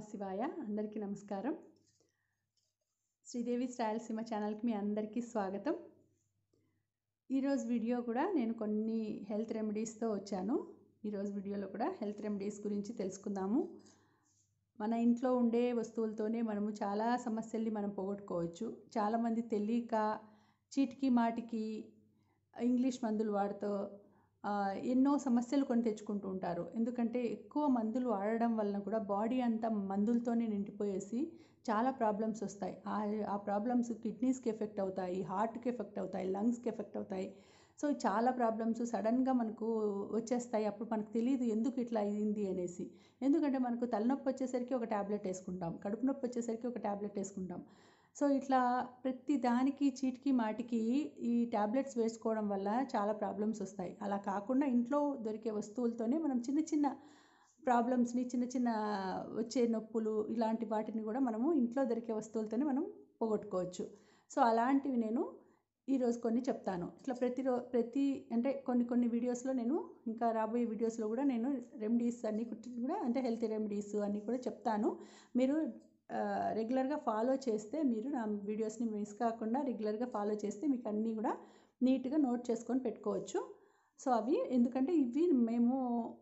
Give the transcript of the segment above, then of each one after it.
శివాయ అందరికీ నమస్కారం శ్రీదేవి రాయలసీమ ఛానల్కి మీ అందరికీ స్వాగతం ఈరోజు వీడియో కూడా నేను కొన్ని హెల్త్ రెమెడీస్తో వచ్చాను ఈరోజు వీడియోలో కూడా హెల్త్ రెమెడీస్ గురించి తెలుసుకుందాము మన ఇంట్లో ఉండే వస్తువులతోనే మనము చాలా సమస్యల్ని మనం పోగొట్టుకోవచ్చు చాలామంది తెలియక చీటికి మాటికి ఇంగ్లీష్ మందులు వాడుతూ ఆ, ఎన్నో సమస్యలు కొని తెచ్చుకుంటూ ఉంటారు ఎందుకంటే ఎక్కువ మందులు వాడడం వలన కూడా బాడీ అంతా మందులతోనే నిండిపోయేసి చాలా ప్రాబ్లమ్స్ వస్తాయి ఆ ఆ ప్రాబ్లమ్స్ కిడ్నీస్కి ఎఫెక్ట్ అవుతాయి హార్ట్కి ఎఫెక్ట్ అవుతాయి లంగ్స్కి ఎఫెక్ట్ అవుతాయి సో చాలా ప్రాబ్లమ్స్ సడన్గా మనకు వచ్చేస్తాయి అప్పుడు మనకు తెలియదు ఎందుకు ఇట్లా అయింది అనేసి ఎందుకంటే మనకు తలనొప్పి వచ్చేసరికి ఒక ట్యాబ్లెట్ వేసుకుంటాం కడుపు నొప్పి వచ్చేసరికి ఒక ట్యాబ్లెట్ వేసుకుంటాం సో ఇట్లా ప్రతి దానికి చీటికి మాటికి ఈ ట్యాబ్లెట్స్ వేసుకోవడం వల్ల చాలా ప్రాబ్లమ్స్ వస్తాయి అలా కాకుండా ఇంట్లో దొరికే వస్తువులతోనే మనం చిన్న చిన్న ప్రాబ్లమ్స్ని చిన్న చిన్న వచ్చే నొప్పులు ఇలాంటి వాటిని కూడా మనము ఇంట్లో దొరికే వస్తువులతోనే మనం పోగొట్టుకోవచ్చు సో అలాంటివి నేను ఈరోజు కొన్ని చెప్తాను ఇట్లా ప్రతి రో ప్రతి అంటే కొన్ని కొన్ని వీడియోస్లో నేను ఇంకా రాబోయే వీడియోస్లో కూడా నేను రెమెడీస్ అన్నీ కూడా అంటే హెల్త్ రెమెడీస్ అన్నీ కూడా చెప్తాను మీరు రెగ్యులర్గా ఫాలో చేస్తే మీరు నా వీడియోస్ని మిస్ కాకుండా రెగ్యులర్గా ఫాలో చేస్తే మీకు అన్నీ కూడా నీట్గా నోట్ చేసుకొని పెట్టుకోవచ్చు సో అవి ఎందుకంటే ఇవి మేము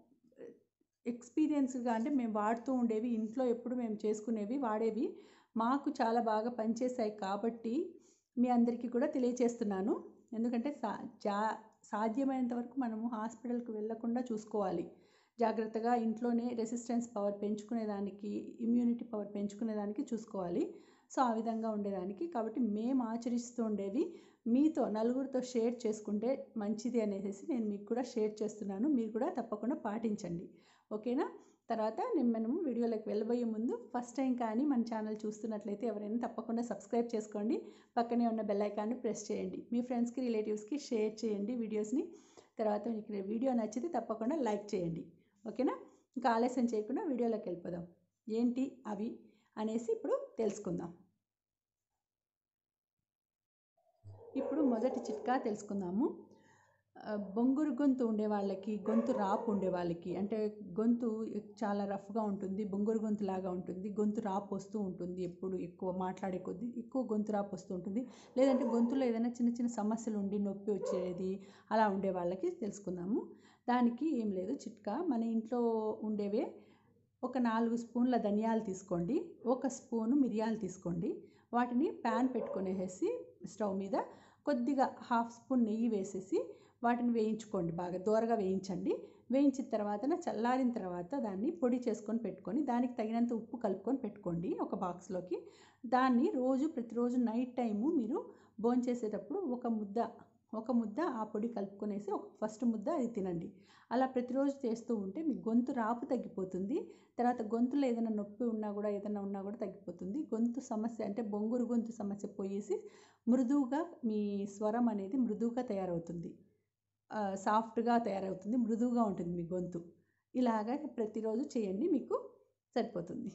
ఎక్స్పీరియన్స్గా అంటే మేము వాడుతూ ఉండేవి ఇంట్లో ఎప్పుడు మేము చేసుకునేవి వాడేవి మాకు చాలా బాగా పనిచేశాయి కాబట్టి మీ అందరికీ కూడా తెలియచేస్తున్నాను ఎందుకంటే సా జా సాధ్యమైనంత వరకు మనము హాస్పిటల్కి వెళ్ళకుండా చూసుకోవాలి జాగ్రత్తగా ఇంట్లోనే రెసిస్టెన్స్ పవర్ పెంచుకునేదానికి ఇమ్యూనిటీ పవర్ పెంచుకునేదానికి చూసుకోవాలి సో ఆ విధంగా ఉండేదానికి కాబట్టి మేము ఆచరిస్తూ ఉండేవి మీతో నలుగురితో షేర్ చేసుకుంటే మంచిది అనేసి నేను మీకు కూడా షేర్ చేస్తున్నాను మీరు కూడా తప్పకుండా పాటించండి ఓకేనా తర్వాత నేను మనము వీడియోలోకి వెళ్ళబోయే ముందు ఫస్ట్ టైం కానీ మన ఛానల్ చూస్తున్నట్లయితే ఎవరైనా తప్పకుండా సబ్స్క్రైబ్ చేసుకోండి పక్కనే ఉన్న బెల్ ఐకాన్ని ప్రెస్ చేయండి మీ ఫ్రెండ్స్కి రిలేటివ్స్కి షేర్ చేయండి వీడియోస్ని తర్వాత మీకు వీడియో నచ్చితే తప్పకుండా లైక్ చేయండి ఓకేనా ఇంకా ఆలస్యం చేయకుండా వీడియోలోకి వెళ్ళిపోదాం ఏంటి అవి అనేసి ఇప్పుడు తెలుసుకుందాం ఇప్పుడు మొదటి చిట్కా తెలుసుకుందాము ఆ, బొంగురు గొంతు ఉండే వాళ్ళకి గొంతు రాపు ఉండే వాళ్ళకి అంటే గొంతు చాలా రఫ్గా ఉంటుంది బొంగురు గొంతు లాగా ఉంటుంది గొంతు రాపు వస్తూ ఉంటుంది ఎప్పుడు ఎక్కువ మాట్లాడే కొద్దీ ఎక్కువ గొంతు రాపు వస్తూ ఉంటుంది లేదంటే గొంతులో ఏదైనా చిన్న చిన్న సమస్యలు ఉండి నొప్పి వచ్చేది అలా ఉండే వాళ్ళకి తెలుసుకుందాము దానికి ఏం లేదు చిట్కా మన ఇంట్లో ఉండేవే ఒక నాలుగు స్పూన్ల ధనియాలు తీసుకోండి ఒక స్పూను మిరియాలు తీసుకోండి వాటిని ప్యాన్ పెట్టుకునేసి స్టవ్ మీద కొద్దిగా హాఫ్ స్పూన్ నెయ్యి వేసేసి వాటిని వేయించుకోండి బాగా దూరగా వేయించండి వేయించిన తర్వాత చల్లారిన తర్వాత దాన్ని పొడి చేసుకొని పెట్టుకొని దానికి తగినంత ఉప్పు కలుపుకొని పెట్టుకోండి ఒక బాక్స్లోకి దాన్ని రోజు ప్రతిరోజు నైట్ టైము మీరు భోంచేసేటప్పుడు ఒక ముద్ద ఒక ముద్ద ఆ పొడి కలుపుకొనేసి ఒక ఫస్ట్ ముద్ద అది తినండి అలా ప్రతిరోజు చేస్తూ ఉంటే మీ గొంతు రాపు తగ్గిపోతుంది తర్వాత గొంతులో ఏదైనా నొప్పి ఉన్నా కూడా ఏదైనా ఉన్నా కూడా తగ్గిపోతుంది గొంతు సమస్య అంటే బొంగురు గొంతు సమస్య పోయేసి మృదువుగా మీ స్వరం అనేది మృదువుగా తయారవుతుంది ఆ, సాఫ్ట్గా తయారవుతుంది మృదువుగా ఉంటుంది మీ గొంతు ఇలాగా ప్రతిరోజు చేయండి మీకు సరిపోతుంది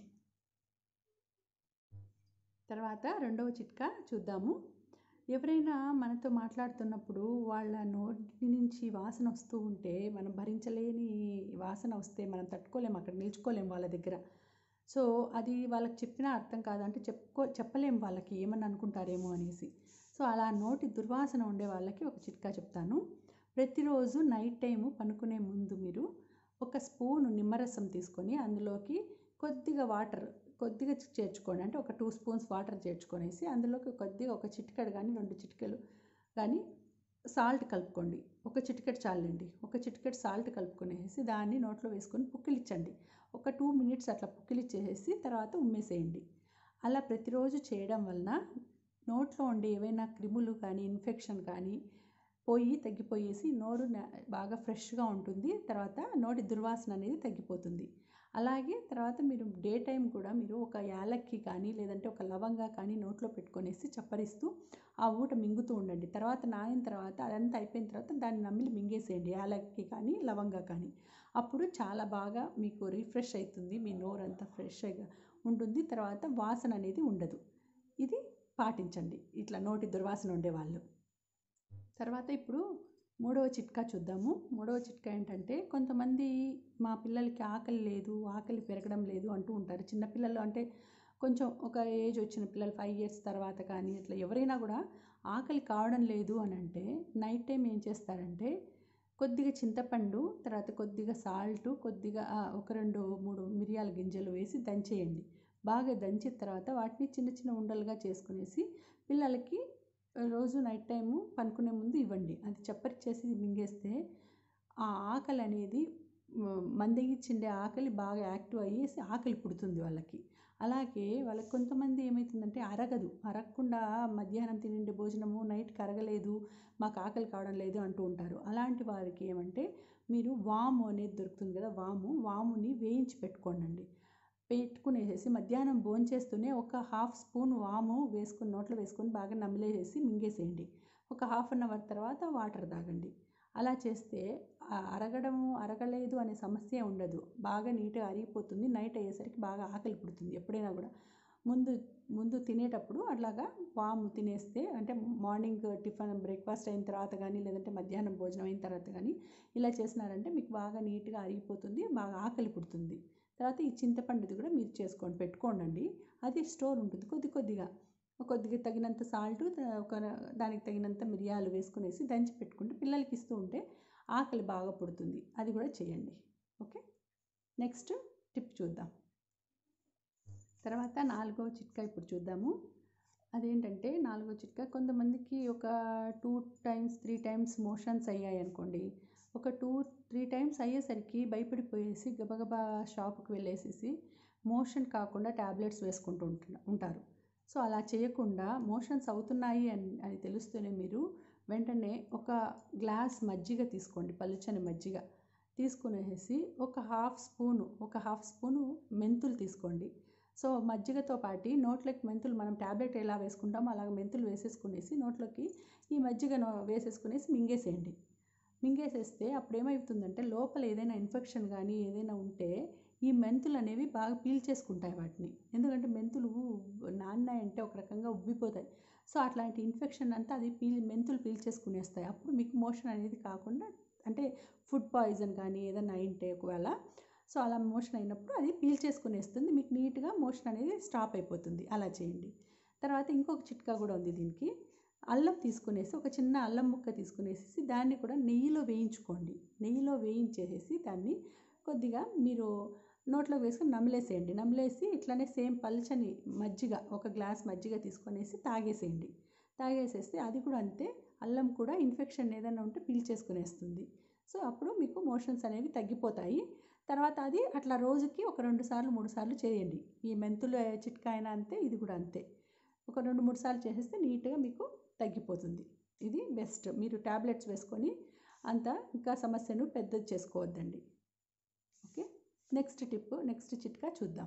తర్వాత రెండవ చిట్కా చూద్దాము ఎవరైనా మనతో మాట్లాడుతున్నప్పుడు వాళ్ళ నోటి నుంచి వాసన వస్తూ ఉంటే మనం భరించలేని వాసన వస్తే మనం తట్టుకోలేము అక్కడ నిల్చుకోలేము వాళ్ళ దగ్గర సో అది వాళ్ళకి చెప్పినా అర్థం కాదు అంటే చెప్పుకో చెప్పలేము వాళ్ళకి ఏమని అనుకుంటారేమో అనేసి సో అలా నోటి దుర్వాసన ఉండే వాళ్ళకి ఒక చిట్కా చెప్తాను ప్రతిరోజు నైట్ టైము పనుకునే ముందు మీరు ఒక స్పూను నిమ్మరసం తీసుకొని అందులోకి కొద్దిగా వాటర్ కొద్దిగా చేర్చుకోండి అంటే ఒక టూ స్పూన్స్ వాటర్ చేర్చుకొనేసి అందులోకి కొద్దిగా ఒక చిటికెడు కానీ రెండు చిటికెలు కానీ సాల్ట్ కలుపుకోండి ఒక చిటికెడు చాలండి ఒక చిటికెడు సాల్ట్ కలుపుకొనేసి దాన్ని నోట్లో వేసుకొని పుక్కిలిచ్చండి ఒక టూ మినిట్స్ అట్లా పుక్కిలిచ్చేసి తర్వాత ఉమ్మేసేయండి అలా ప్రతిరోజు చేయడం వలన నోట్లో ఉండే ఏవైనా క్రిములు కానీ ఇన్ఫెక్షన్ కానీ పోయి తగ్గిపోయేసి నోరు న- బాగా ఫ్రెష్గా ఉంటుంది తర్వాత నోటి దుర్వాసన అనేది తగ్గిపోతుంది అలాగే తర్వాత మీరు డే టైం కూడా మీరు ఒక యాలక్కి కానీ లేదంటే ఒక లవంగా కానీ నోట్లో పెట్టుకొనేసి చప్పరిస్తూ ఆ ఊట మింగుతూ ఉండండి తర్వాత నానిన తర్వాత అదంతా అయిపోయిన తర్వాత దాన్ని నమిలి మింగేసేయండి యాలక్కి కానీ లవంగా కానీ అప్పుడు చాలా బాగా మీకు రిఫ్రెష్ అవుతుంది మీ నోరు అంతా ఫ్రెష్గా ఉంటుంది తర్వాత వాసన అనేది ఉండదు ఇది పాటించండి ఇట్లా నోటి దుర్వాసన ఉండేవాళ్ళు తర్వాత ఇప్పుడు మూడవ చిట్కా చూద్దాము మూడవ చిట్కా ఏంటంటే కొంతమంది మా పిల్లలకి ఆకలి లేదు ఆకలి పెరగడం లేదు అంటూ ఉంటారు చిన్నపిల్లలు అంటే కొంచెం ఒక ఏజ్ వచ్చిన పిల్లలు ఫైవ్ ఇయర్స్ తర్వాత కానీ ఇట్లా ఎవరైనా కూడా ఆకలి కావడం లేదు అని అంటే నైట్ టైం ఏం చేస్తారంటే కొద్దిగా చింతపండు తర్వాత కొద్దిగా సాల్ట్ కొద్దిగా ఒక రెండు మూడు మిరియాల గింజలు వేసి దంచేయండి బాగా దంచిన తర్వాత వాటిని చిన్న చిన్న ఉండలుగా చేసుకునేసి పిల్లలకి రోజు నైట్ టైము పనుకునే ముందు ఇవ్వండి అది చప్పరి చేసి మింగేస్తే ఆ ఆకలి అనేది మందగించిండే ఆకలి బాగా యాక్టివ్ అయ్యేసి ఆకలి పుడుతుంది వాళ్ళకి అలాగే వాళ్ళకి కొంతమంది ఏమవుతుందంటే అరగదు అరగకుండా మధ్యాహ్నం తినండి భోజనము నైట్కి అరగలేదు మాకు ఆకలి కావడం లేదు అంటూ ఉంటారు అలాంటి వారికి ఏమంటే మీరు వాము అనేది దొరుకుతుంది కదా వాము వాముని వేయించి పెట్టుకోండి పెట్టుకునేసేసి మధ్యాహ్నం భోంచేస్తూనే ఒక హాఫ్ స్పూన్ వాము వేసుకుని నోట్లో వేసుకొని బాగా నమిలేసేసి మింగేసేయండి ఒక హాఫ్ అన్ అవర్ తర్వాత వాటర్ తాగండి అలా చేస్తే అరగడము అరగలేదు అనే సమస్య ఉండదు బాగా నీట్గా అరిగిపోతుంది నైట్ అయ్యేసరికి బాగా ఆకలి పుడుతుంది ఎప్పుడైనా కూడా ముందు ముందు తినేటప్పుడు అట్లాగా వాము తినేస్తే అంటే మార్నింగ్ టిఫిన్ బ్రేక్ఫాస్ట్ అయిన తర్వాత కానీ లేదంటే మధ్యాహ్నం భోజనం అయిన తర్వాత కానీ ఇలా చేసినారంటే మీకు బాగా నీట్గా అరిగిపోతుంది బాగా ఆకలి పుడుతుంది తర్వాత ఈ చింతపండుది కూడా మీరు చేసుకోండి పెట్టుకోండి అది స్టోర్ ఉంటుంది కొద్ది కొద్దిగా కొద్దిగా తగినంత సాల్ట్ ఒక దానికి తగినంత మిరియాలు వేసుకునేసి దంచి పెట్టుకుంటే పిల్లలకి ఇస్తూ ఉంటే ఆకలి బాగా పుడుతుంది అది కూడా చేయండి ఓకే నెక్స్ట్ టిప్ చూద్దాం తర్వాత నాలుగో చిట్కా ఇప్పుడు చూద్దాము అదేంటంటే నాలుగో చిట్కా కొంతమందికి ఒక two times three times motions అయ్యాయి అనుకోండి ఒక టూ త్రీ టైమ్స్ అయ్యేసరికి భయపడిపోయేసి గబగబా షాప్కి వెళ్ళేసేసి మోషన్ కాకుండా ట్యాబ్లెట్స్ వేసుకుంటూ ఉంటారు సో అలా చేయకుండా మోషన్స్ అవుతున్నాయి అని అని తెలుస్తూనే మీరు వెంటనే ఒక గ్లాస్ మజ్జిగ తీసుకోండి పలుచని మజ్జిగ తీసుకునేసి ఒక హాఫ్ స్పూను ఒక హాఫ్ స్పూను మెంతులు తీసుకోండి సో మజ్జిగతో పాటు నోట్లోకి మెంతులు మనం ట్యాబ్లెట్ ఎలా వేసుకుంటామో అలాగ మెంతులు వేసేసుకునేసి నోట్లోకి ఈ మజ్జిగ వేసేసుకునేసి మింగేసేయండి మింగేసేస్తే అప్పుడు ఏమవుతుందంటే లోపల ఏదైనా ఇన్ఫెక్షన్ కానీ ఏదైనా ఉంటే ఈ మెంతులు అనేవి బాగా పీల్చేసుకుంటాయి వాటిని ఎందుకంటే మెంతులు నాన్నాయంటే ఒక రకంగా ఉబ్బిపోతాయి సో అట్లాంటి ఇన్ఫెక్షన్ అంతా అది పీల్ మెంతులు పీల్చేసుకునేస్తాయి అప్పుడు మీకు మోషన్ అనేది కాకుండా అంటే ఫుడ్ పాయిజన్ కానీ ఏదైనా అయింటే ఒకవేళ సో అలా మోషన్ అయినప్పుడు అది పీల్చేసుకునేస్తుంది మీకు నీట్గా మోషన్ అనేది స్టాప్ అయిపోతుంది అలా చేయండి తర్వాత ఇంకొక చిట్కా కూడా ఉంది దీనికి అల్లం తీసుకునేసి ఒక చిన్న అల్లం ముక్క తీసుకునేసి దాన్ని కూడా నెయ్యిలో వేయించుకోండి నెయ్యిలో వేయించేసేసి దాన్ని కొద్దిగా మీరు నోట్లో వేసుకొని నమిలేసేయండి నమిలేసి ఇట్లానే సేమ్ పల్చని మజ్జిగ ఒక గ్లాస్ మజ్జిగ తీసుకొనేసి తాగేసేయండి తాగేసేస్తే అది కూడా అంతే అల్లం కూడా ఇన్ఫెక్షన్ ఏదైనా ఉంటే పీల్చేసుకునేస్తుంది సో అప్పుడు మీకు మోషన్స్ అనేవి తగ్గిపోతాయి తర్వాత అది అట్లా రోజుకి ఒక రెండు సార్లు మూడు సార్లు చేయండి ఈ మెంతులు చిట్కా అయినా అంతే ఇది కూడా అంతే ఒక రెండు మూడు సార్లు చేసేస్తే నీట్గా మీకు తగ్గిపోతుంది ఇది బెస్ట్ మీరు ట్యాబ్లెట్స్ వేసుకొని అంత ఇంకా సమస్యను పెద్దది చేసుకోవద్దండి ఓకే నెక్స్ట్ టిప్ నెక్స్ట్ చిట్కా చూద్దాం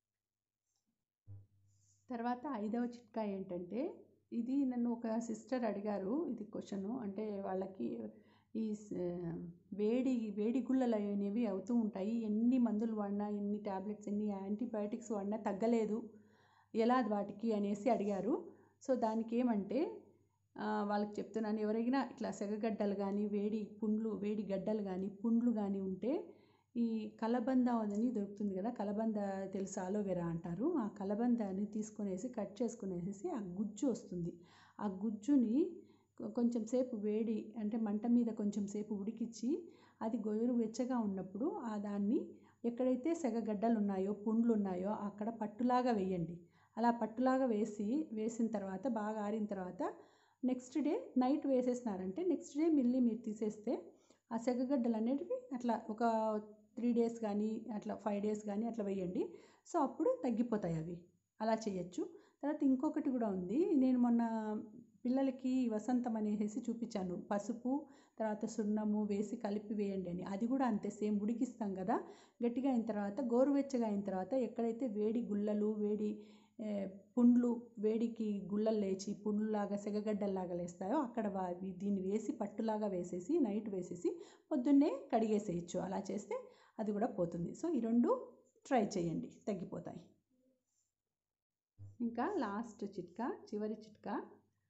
తర్వాత ఐదవ చిట్కా ఏంటంటే ఇది నన్ను ఒక సిస్టర్ అడిగారు ఇది క్వశ్చను అంటే వాళ్ళకి ఈ వేడి వేడి గుళ్ళలు అనేవి అవుతూ ఉంటాయి ఎన్ని మందులు వాడినా ఎన్ని ట్యాబ్లెట్స్ ఎన్ని యాంటీబయాటిక్స్ వాడినా తగ్గలేదు ఎలా వాటికి అనేసి అడిగారు సో దానికి ఏమంటే వాళ్ళకి చెప్తున్నాను ఎవరైనా ఇట్లా సెగగడ్డలు కానీ వేడి పుండ్లు వేడి గడ్డలు కానీ పుండ్లు కానీ ఉంటే ఈ కలబంద అని దొరుకుతుంది కదా కలబంద తెలుసు అలోవెరా అంటారు ఆ కలబందాన్ని తీసుకునేసి కట్ చేసుకునేసి ఆ గుజ్జు వస్తుంది ఆ గుజ్జుని కొంచెం సేపు వేడి అంటే మంట మీద కొంచెం సేపు ఉడికించి అది గొయ్యరు వెచ్చగా ఉన్నప్పుడు ఆ దాన్ని ఎక్కడైతే సెగగడ్డలు ఉన్నాయో పుండ్లు ఉన్నాయో అక్కడ పట్టులాగా వేయండి అలా పట్టులాగా వేసి వేసిన తర్వాత బాగా ఆరిన తర్వాత నెక్స్ట్ డే నైట్ వేసేసినారంటే నెక్స్ట్ డే మళ్ళీ మీరు తీసేస్తే ఆ సెగగడ్డలు అనేటివి అట్లా ఒక త్రీ డేస్ కానీ అట్లా ఫైవ్ డేస్ కానీ అట్లా వేయండి సో అప్పుడు తగ్గిపోతాయి అవి అలా చేయొచ్చు తర్వాత ఇంకొకటి కూడా ఉంది నేను మొన్న పిల్లలకి వసంతం అనేసి చూపించాను పసుపు తర్వాత సున్నము వేసి కలిపి వేయండి అని అది కూడా అంతే సేమ్ ఉడికిస్తాం కదా గట్టిగా అయిన తర్వాత గోరువెచ్చగా అయిన తర్వాత ఎక్కడైతే వేడి గుల్లలు వేడి పుండ్లు వేడికి గుల్లలు లేచి పుండ్లులాగా సెగగడ్డల్లాగా లేస్తాయో అక్కడ దీన్ని వేసి పట్టులాగా వేసేసి నైట్ వేసేసి పొద్దున్నే కడిగేసేయచ్చు అలా చేస్తే అది కూడా పోతుంది సో ఈ రెండు ట్రై చేయండి తగ్గిపోతాయి ఇంకా లాస్ట్ చిట్కా చివరి చిట్కా సో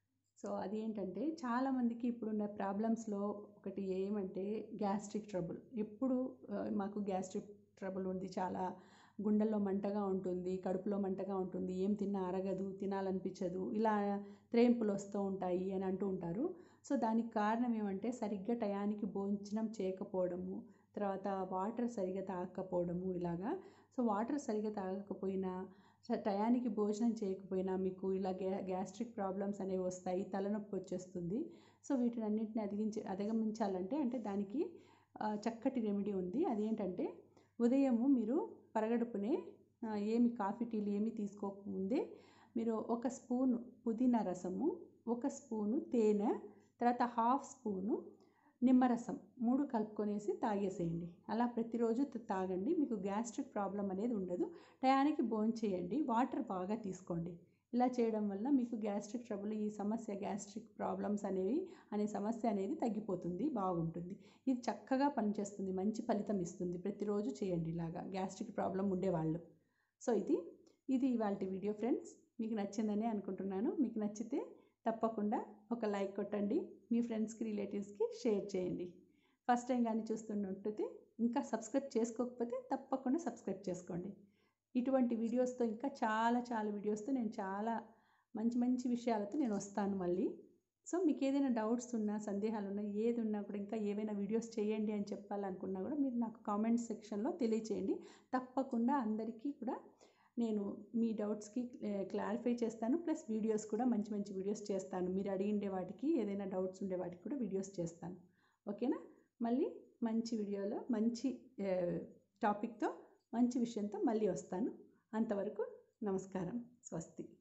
సో అది ఏంటంటే చాలామందికి ఇప్పుడున్న ప్రాబ్లమ్స్లో ఒకటి ఏమంటే గ్యాస్ట్రిక్ ట్రబుల్ ఎప్పుడు ఆ, మాకు గ్యాస్ట్రిక్ ట్రబుల్ ఉంది చాలా గుండెల్లో మంటగా ఉంటుంది కడుపులో మంటగా ఉంటుంది ఏం తిన్నా అరగదు తినాలనిపించదు ఇలా త్రేంపులు వస్తూ ఉంటాయి అని అంటూ ఉంటారు సో దానికి కారణం ఏమంటే సరిగ్గా టయానికి భోజనం చేయకపోవడము తర్వాత వాటర్ సరిగ్గా తాగకపోవడము ఇలాగా సో వాటర్ సరిగ్గా తాగకపోయినా స- టయానికి భోజనం చేయకపోయినా మీకు ఇలా గ్యా గ్యాస్ట్రిక్ ప్రాబ్లమ్స్ అనేవి వస్తాయి తలనొప్పి వచ్చేస్తుంది సో వీటిని అన్నింటిని అధిగించి అధిగమించాలంటే అంటే దానికి ఆ, చక్కటి రెమెడీ ఉంది అదేంటంటే ఉదయము మీరు పరగడుపునే ఆ, ఏమి కాఫీ టీలు ఏమి తీసుకోకముందే మీరు ఒక స్పూను పుదీనా రసము ఒక స్పూను తేనె తర్వాత హాఫ్ స్పూను నిమ్మరసం మూడు కలుపుకొనేసి తాగేసేయండి అలా ప్రతిరోజు త- తాగండి మీకు గ్యాస్ట్రిక్ ప్రాబ్లం అనేది ఉండదు టయానికి భోజనం చేయండి వాటర్ బాగా తీసుకోండి ఇలా చేయడం వల్ల మీకు గ్యాస్ట్రిక్ ట్రబుల్ ఈ సమస్య గ్యాస్ట్రిక్ ప్రాబ్లమ్స్ అనేవి అనే సమస్య అనేది తగ్గిపోతుంది బాగుంటుంది ఇది చక్కగా పనిచేస్తుంది మంచి ఫలితం ఇస్తుంది ప్రతిరోజు చేయండి ఇలాగా గ్యాస్ట్రిక్ ప్రాబ్లం ఉండేవాళ్ళు సో ఇది ఇది ఇవాళ వీడియో ఫ్రెండ్స్ మీకు నచ్చిందని అనుకుంటున్నాను మీకు నచ్చితే తప్పకుండా ఒక లైక్ కొట్టండి మీ ఫ్రెండ్స్కి రిలేటివ్స్కి షేర్ చేయండి ఫస్ట్ టైం కానీ చూస్తున్నట్టయితే ఇంకా సబ్స్క్రైబ్ చేసుకోకపోతే తప్పకుండా సబ్స్క్రైబ్ చేసుకోండి ఇటువంటి వీడియోస్తో ఇంకా చాలా చాలా వీడియోస్తో నేను చాలా మంచి మంచి విషయాలతో నేను వస్తాను మళ్ళీ సో మీకు ఏదైనా డౌట్స్ ఉన్నా సందేహాలు ఉన్నా ఏది ఉన్నా కూడా ఇంకా ఏవైనా వీడియోస్ చేయండి అని చెప్పాలనుకున్నా కూడా మీరు నాకు కామెంట్ సెక్షన్లో తెలియచేయండి తప్పకుండా అందరికీ కూడా నేను మీ డౌట్స్కి క్లారిఫై చేస్తాను ప్లస్ వీడియోస్ కూడా మంచి మంచి వీడియోస్ చేస్తాను మీరు అడిగిండే వాటికి ఏదైనా డౌట్స్ ఉండే వాటికి కూడా వీడియోస్ చేస్తాను ఓకేనా మళ్ళీ మంచి వీడియోలో మంచి టాపిక్తో మంచి విషయంతో మళ్ళీ వస్తాను అంతవరకు నమస్కారం స్వస్తి